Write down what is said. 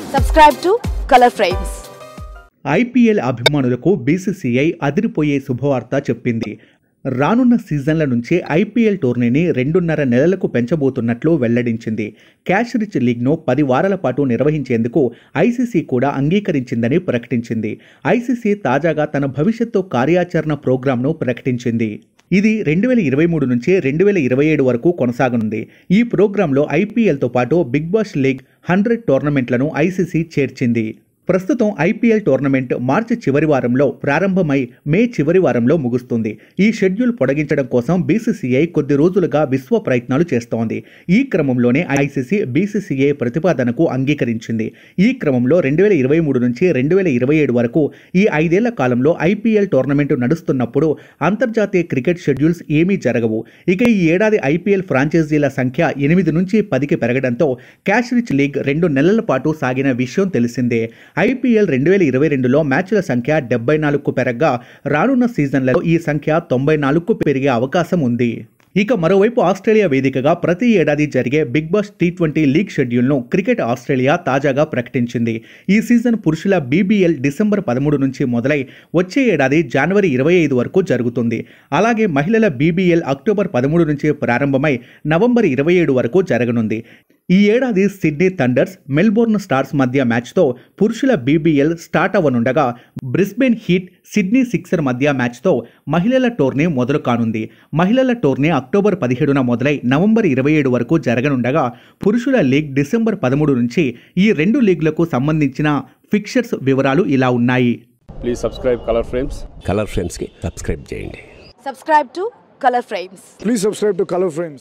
Subscribe to Color Frames. IPL అభిమానులకు BCCI అదిరిపోయే శుభవార్త చెప్పింది రానున్న సీజన్ల నుంచి ఐపీఎల్ టోర్నీని రెండున్నర నెలలకు పెంచబోతున్నట్లు వెల్లడించింది క్యాష్ రిచ్ లీగ్ను పది వారాల పాటు నిర్వహించేందుకు ఐసీసీ కూడా అంగీకరించిందని ప్రకటించింది ఐసీసీ తాజాగా తన భవిష్యత్తు కార్యాచరణ ప్రోగ్రాంను ప్రకటించింది ఇది రెండు వేల ఇరవై మూడు నుంచి రెండు వేల ఇరవై ఏడు వరకు కొనసాగనుంది ఈ ప్రోగ్రాంలో ఐపీఎల్తో పాటు బిగ్ బాస్ లీగ్ హండ్రెడ్ టోర్నమెంట్లను ఐసీసీ చేర్చింది ప్రస్తుతం ఐపీఎల్ టోర్నమెంట్ మార్చి చివరి వారంలో ప్రారంభమై మే చివరి వారంలో ముగుస్తుంది ఈ షెడ్యూల్ పొడిగించడం కోసం బీసీసీఐ కొద్ది రోజులుగా విశ్వ ప్రయత్నాలు చేస్తోంది ఈ క్రమంలోనే ఐసీసీ బీసీసీఐ ప్రతిపాదనకు అంగీకరించింది ఈ క్రమంలో రెండు వేల ఇరవై మూడు నుంచి రెండు వేల ఇరవై ఏడు వరకు ఈ ఐదేళ్ల కాలంలో ఐపీఎల్ టోర్నమెంట్ నడుస్తున్నప్పుడు అంతర్జాతీయ క్రికెట్ షెడ్యూల్స్ ఏమీ జరగవు ఇక ఈ ఏడాది ఐపీఎల్ ఫ్రాంచైజీల సంఖ్య ఎనిమిది నుంచి పదికి పెరగడంతో క్యాష్ రిచ్ లీగ్ రెండు నెలల పాటు సాగిన విషయం తెలిసిందే ఐపీఎల్ రెండు వేల ఇరవై రెండులో మ్యాచ్ల సంఖ్య డెబ్బై నాలుగుకు పెరగగా రానున్న సీజన్లలో ఈ సంఖ్య తొంభై నాలుగుకు పెరిగే అవకాశం ఉంది ఇక మరోవైపు ఆస్ట్రేలియా వేదికగా ప్రతి ఏడాది జరిగే Big Bash T twenty league షెడ్యూల్ను క్రికెట్ ఆస్ట్రేలియా తాజాగా ప్రకటించింది ఈ సీజన్ పురుషుల బీబీఎల్ డిసెంబర్ పదమూడు నుంచి మొదలై వచ్చే ఏడాది జనవరి ఇరవై ఐదు వరకు జరుగుతుంది అలాగే మహిళల బీబీఎల్ అక్టోబర్ పదమూడు నుంచి ప్రారంభమై నవంబర్ ఇరవై ఏడు వరకు జరగనుంది ఈ ఏడాది సిడ్నీ థండర్స్ మెల్బోర్న్ స్టార్స్ మధ్య మ్యాచ్తో పురుషుల బీబీఎల్ స్టార్ట్ అవ్వనుండగా బ్రిస్బెన్ హీట్ సిడ్నీ సిక్సర్ మధ్య మ్యాచ్తో మహిళల టోర్నీ మొదలు కానుంది మహిళల టోర్నీ అక్టోబర్ పదిహేడున మొదలై నవంబర్ ఇరవై ఏడు వరకు జరగనుండగా పురుషుల లీగ్ డిసెంబర్ పదమూడు నుంచి ఈ రెండు లీగ్లకు సంబంధించిన ఫిక్చర్స్ వివరాలు ఇలా ఉన్నాయి please subscribe Color Frames Color ఫ్రేమ్స్కి సబ్స్క్రైబ్ చేయండి Subscribe to Color Frames. Please subscribe to Color Frames.